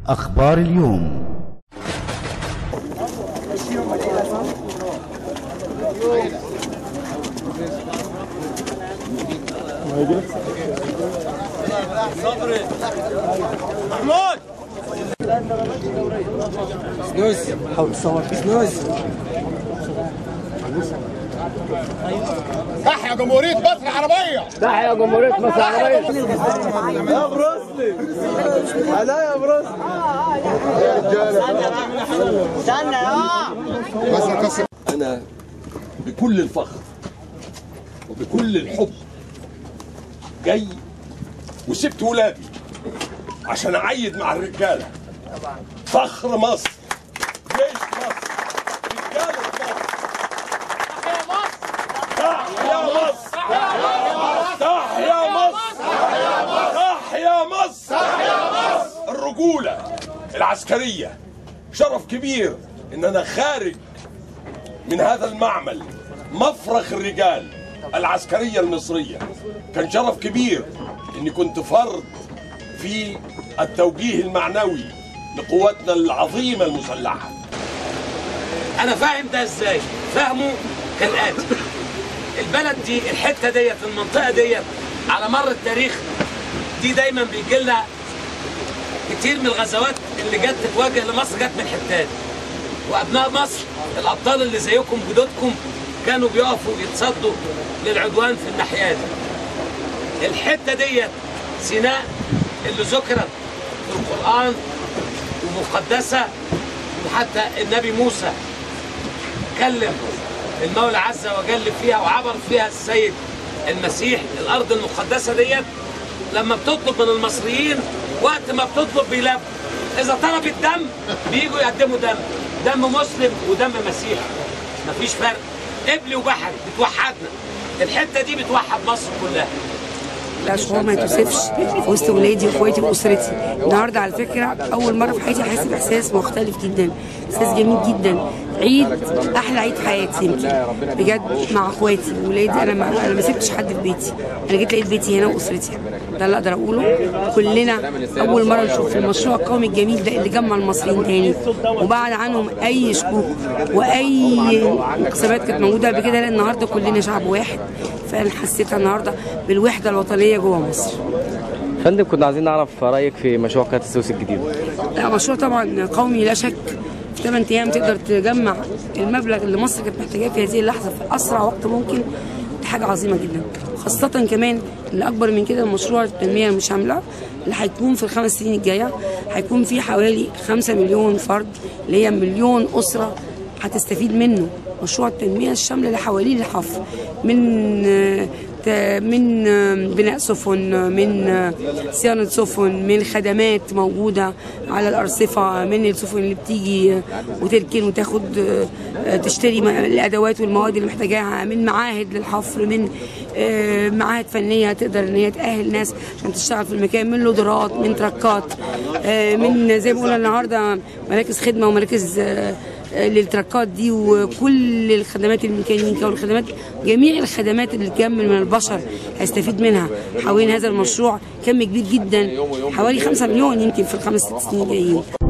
أخبار اليوم تحيا جمهورية مصر العربية تحيا جمهورية مصر العربية يا بروسلي لا يا بروسلي مصر قصر أنا بكل الفخر وبكل الحب جاي وسبت ولادي عشان أعيد مع الرجالة فخر مصر جيش مصر رجالة مصر تحيا مصر تحيا مصر تحيا مصر الرجولة العسكرية شرف كبير إن أنا خارج من هذا المعمل مفرخ الرجال العسكرية المصرية كان شرف كبير اني كنت فرد في التوجيه المعنوي لقواتنا العظيمة المسلحة انا فاهم ده ازاي فهمه كالاتي البلد دي الحته ديت المنطقه ديت على مر التاريخ دي دايما بيجي لنا كتير من الغزوات اللي جت تتواجه لمصر جت من الحتات وابناء مصر الابطال اللي زيكم جدودكم كانوا بيقفوا يتصدوا للعدوان في الناحيه دي الحته ديت سيناء اللي ذكرت في القران ومقدسه وحتى النبي موسى كلم المولى عز وجل فيها وعبر فيها السيد المسيح الارض المقدسه ديت لما بتطلب من المصريين وقت ما بتطلب بيلبوا اذا طلب الدم بييجوا يقدموا دم دم مسلم ودم مسيحي مفيش فرق قبلي وبحري بتوحدنا الحته دي بتوحد مصر كلها لا شعور ما يتوصفش في وسط ولادي واخواتي واسرتي النهارده على فكره اول مره في حياتي احس باحساس مختلف جدا احساس جميل جدا عيد احلى عيد في حياتي يمكن بجد مع اخواتي وولادي انا ما انا ما سبتش حد في بيتي انا جيت لقيت بيتي هنا واسرتي ده اللي اقدر اقوله كلنا اول مره نشوف المشروع القومي الجميل ده اللي جمع المصريين تاني وبعد عنهم اي شكوك واي انقسامات كانت موجوده قبل كده لان النهارده كلنا شعب واحد فانا حسيت النهارده بالوحده الوطنيه جوه مصر فندم كنا عايزين نعرف رايك في مشروع قناه السويس الجديده لا مشروع طبعا قومي لا شك في 8 ايام تقدر تجمع المبلغ اللي مصر كانت محتاجاه في هذه اللحظه في اسرع وقت ممكن دي حاجه عظيمه جدا خاصة كمان اللي أكبر من كده مشروع التنمية المشاملة اللي هيكون في الخمس سنين الجاية هيكون فيه حوالي 5 مليون فرد اللي هي مليون أسرة هتستفيد منه مشروع التنمية الشاملة اللي حوالين الحفر من من بناء سفن من صيانة سفن من خدمات موجودة على الأرصفة من السفن اللي بتيجي وتركن وتاخد تشتري الأدوات والمواد اللي محتاجاها من معاهد للحفر من معاهد فنية تقدر إن هي تأهل ناس عشان تشتغل في المكان من لودرات من تركات من زي ما قلنا النهارده مراكز خدمة ومراكز للتركات دي وكل الخدمات الميكانيكا والخدمات جميع الخدمات اللي تكمل من البشر هيستفيد منها حوالين هذا المشروع كم كبير جدا حوالي 5 مليون يمكن في الخمس ست سنين الجايين